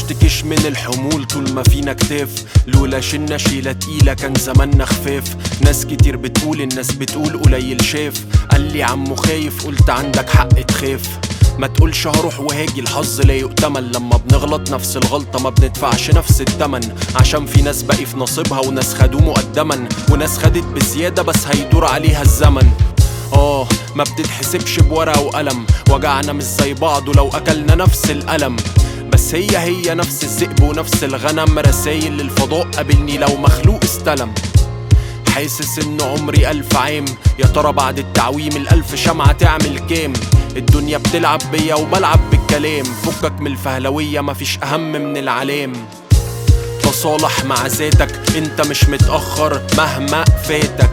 نشتكيش من الحمول طول ما فينا كتاف لولا شلنا شيلة تقيلة كان زماننا خفاف ناس كتير بتقول الناس بتقول قليل شاف قال لي عمو خايف قلت عندك حق تخاف ما تقولش هروح وهاجي الحظ لا يؤتمن لما بنغلط نفس الغلطة ما بندفعش نفس التمن عشان في ناس باقي في نصيبها وناس خدوه مقدما وناس خدت بزيادة بس هيدور عليها الزمن اه ما بتتحسبش بورقة وقلم وجعنا مش زي بعض ولو اكلنا نفس الألم بس هي هي نفس الذئب ونفس الغنم رسايل للفضاء قابلني لو مخلوق استلم حاسس ان عمري ألف عام يا ترى بعد التعويم الألف شمعة تعمل كام الدنيا بتلعب بيا وبلعب بالكلام فكك من الفهلوية مفيش أهم من العلام تصالح مع ذاتك انت مش متأخر مهما فاتك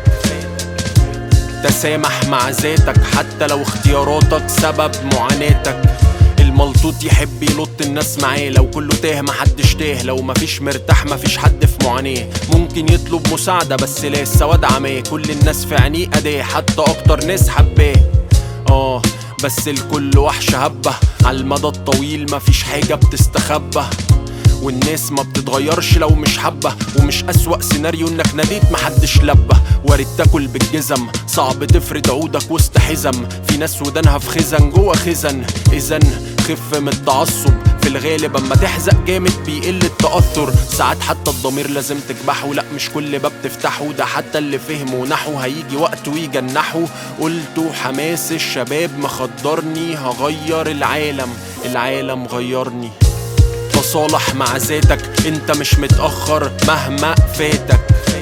تسامح مع ذاتك حتى لو اختياراتك سبب معاناتك الملطوط يحب يلط الناس معاه لو كله تاه محدش تاه لو مفيش مرتاح مفيش حد في معاناة ممكن يطلب مساعدة بس لا السواد عماه كل الناس في عينيه أداه حتى أكتر ناس حباه اه بس الكل وحش هبة على المدى الطويل مفيش حاجة بتستخبى والناس ما بتتغيرش لو مش حبة ومش أسوأ سيناريو انك ناديت محدش لبة وارد تاكل بالجزم صعب تفرد عودك وسط حزم في ناس ودانها في خزن جوه خزن اذا خف من التعصب في الغالب اما تحزق جامد بيقل التأثر ساعات حتى الضمير لازم تكبحه لا مش كل باب تفتحه ده حتى اللي فهمه نحو هيجي وقته يجنحه قلته حماس الشباب مخدرني هغير العالم العالم غيرني تصالح مع ذاتك انت مش متأخر مهما فاتك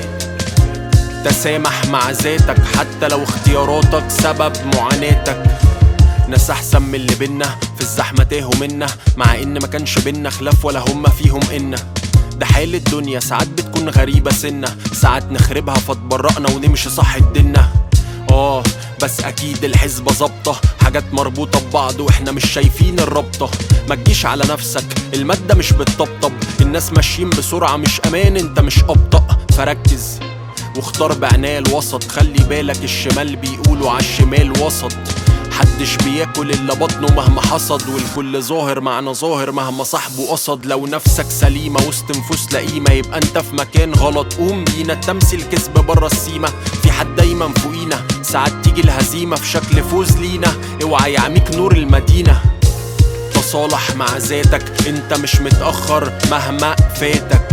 تسامح مع ذاتك حتى لو اختياراتك سبب معاناتك ناس احسن من اللي بينا في الزحمة تاهوا منا مع ان ما كانش بينا خلاف ولا هما فيهم إنا ده حال الدنيا ساعات بتكون غريبة سنة ساعات نخربها فتبرقنا ونمشي صح الدنة اه بس اكيد الحسبة ظابطة حاجات مربوطة ببعض واحنا مش شايفين الرابطة ما تجيش على نفسك المادة مش بتطبطب الناس ماشيين بسرعة مش امان انت مش ابطأ فركز واختار بعناية الوسط خلي بالك الشمال بيقولوا عالشمال وسط محدش بياكل الا بطنه مهما حصد والكل ظاهر معنى ظاهر مهما صاحبه قصد لو نفسك سليمة وسط نفوس لئيمة يبقى انت في مكان غلط قوم بينا التمثيل كذب بره السيمة في حد دايما فوقينا ساعات تيجي الهزيمة في شكل فوز لينا اوعى يعميك نور المدينة تصالح مع ذاتك انت مش متأخر مهما فاتك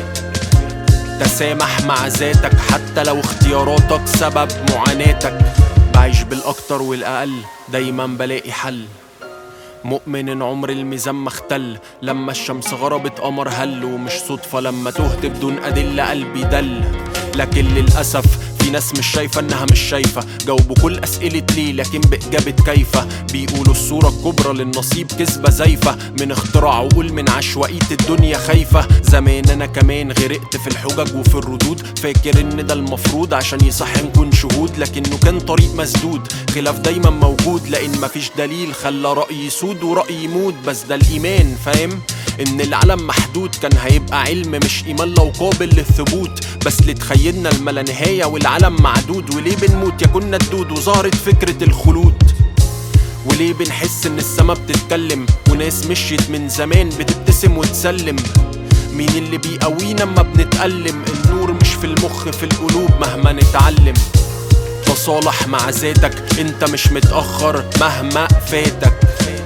تسامح مع ذاتك حتى لو اختياراتك سبب معاناتك بعيش بالاكتر والاقل دايما بلاقي حل مؤمن ان عمر الميزان ما اختل لما الشمس غربت قمر هل ومش صدفة لما تهت بدون أدلة قلبي دل لكن للأسف في ناس مش شايفة انها مش شايفة جاوبوا كل اسئلة ليه لكن بإجابة كيفة بيقولوا الصورة الكبرى للنصيب كذبة زايفة من اختراع وقول من عشوائية الدنيا خايفة زمان انا كمان غرقت في الحجج وفي الردود فاكر ان ده المفروض عشان يصح نكون شهود لكنه كان طريق مسدود خلاف دايما موجود لان مفيش دليل خلى رأيي يسود ورأيي يموت بس ده الايمان فاهم ان العالم محدود كان هيبقى علم مش ايمان لو قابل للثبوت بس اللي تخيلنا الملا نهاية والعالم معدود وليه بنموت يا كنا الدود وظهرت فكرة الخلود وليه بنحس ان السما بتتكلم وناس مشيت من زمان بتبتسم وتسلم مين اللي بيقوينا اما بنتألم النور مش في المخ في القلوب مهما نتعلم تصالح مع ذاتك انت مش متأخر مهما فاتك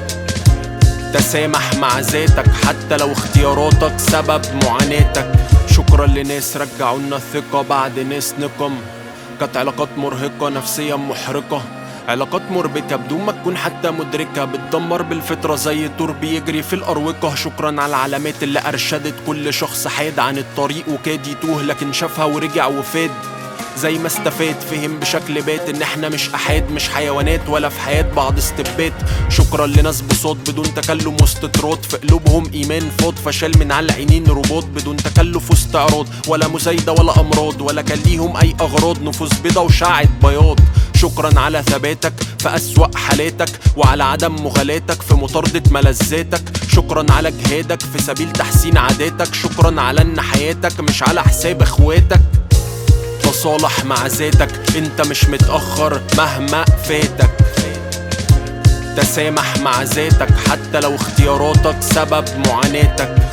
تسامح مع ذاتك حتى لو اختياراتك سبب معاناتك شكرا لناس رجعونا الثقة بعد ناس نقم كانت علاقات مرهقة نفسيا محرقة علاقات مربكة بدون ما تكون حتى مدركة بتدمر بالفطرة زي الدور بيجري في الأروقة شكرا على العلامات اللي أرشدت كل شخص حاد عن الطريق وكاد يتوه لكن شافها ورجع وفاد زي ما استفاد فهم بشكل بات ان احنا مش احاد مش حيوانات ولا في حياة بعض استبات شكرا لناس بصوت بدون تكلم واستطراد في قلوبهم ايمان فاض فشال من على العينين رباط بدون تكلف واستعراض ولا مزايدة ولا امراض ولا كان ليهم اي اغراض نفوس بيضة وشعت بياض شكرا على ثباتك في أسوأ حالاتك وعلى عدم مغالاتك في مطاردة ملذاتك شكرا على جهادك في سبيل تحسين عاداتك شكرا على ان حياتك مش على حساب اخواتك تصالح مع ذاتك انت مش متأخر مهما فاتك تسامح مع ذاتك حتى لو اختياراتك سبب معاناتك